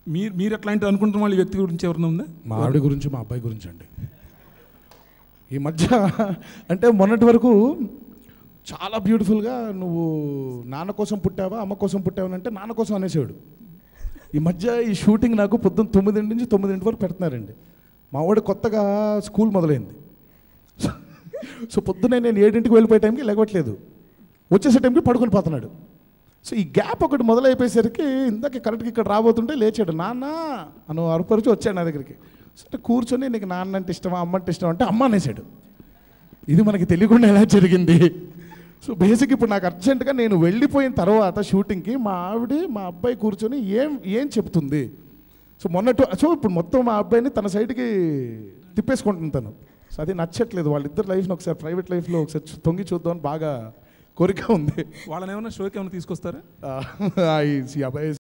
మీరు మీరు ఎట్లాంటి అనుకుంటున్న వాళ్ళ వ్యక్తి గురించి ఎవరైనా ఉందా మా ఆవిడ గురించి మా అబ్బాయి గురించి అండి ఈ మధ్య అంటే మొన్నటి వరకు చాలా బ్యూటిఫుల్గా నువ్వు నాన్న కోసం పుట్టావా అమ్మ కోసం పుట్టావా అంటే నాన్న కోసం అనేసాడు ఈ మధ్య ఈ షూటింగ్ నాకు పొద్దున్న తొమ్మిదింటి నుంచి తొమ్మిదింటి వరకు పెడుతున్నారండి మా వాడు కొత్తగా స్కూల్ మొదలైంది సో పొద్దున్నే నేను ఏడింటికి వెళ్ళిపోయే టైంకి లేవట్లేదు వచ్చేసే టైంకి పడుకొని పోతున్నాడు సో ఈ గ్యాప్ ఒకటి మొదలైపోయేసరికి ఇందాక కరెక్ట్గా ఇక్కడ రాబోతుంటే లేచాడు నాన్న అను అరుపరిచి వచ్చాడు నా దగ్గరికి సరే కూర్చొని నీకు నాన్న అంటే ఇష్టమా అమ్మ అంటే ఇష్టమా అంటే అమ్మ అనేసాడు ఇది మనకి తెలియకుండా ఎలా జరిగింది సో బేసిక్ ఇప్పుడు నాకు అర్జెంటుగా నేను వెళ్ళిపోయిన తర్వాత షూటింగ్కి మా ఆవిడ మా అబ్బాయి కూర్చొని ఏం ఏం చెప్తుంది సో మొన్నటి సో ఇప్పుడు మొత్తం మా అబ్బాయిని తన సైడ్కి తిప్పేసుకుంటుంది తను సో అది నచ్చట్లేదు వాళ్ళిద్దరు లైఫ్ని ఒకసారి ప్రైవేట్ లైఫ్లో ఒకసారి చూ- తొంగి చూద్దామని బాగా కోరిక ఉంది వాళ్ళని ఏమైనా షోకి ఏమైనా తీసుకొస్తారా ఆ, ఈ అబ్బాయి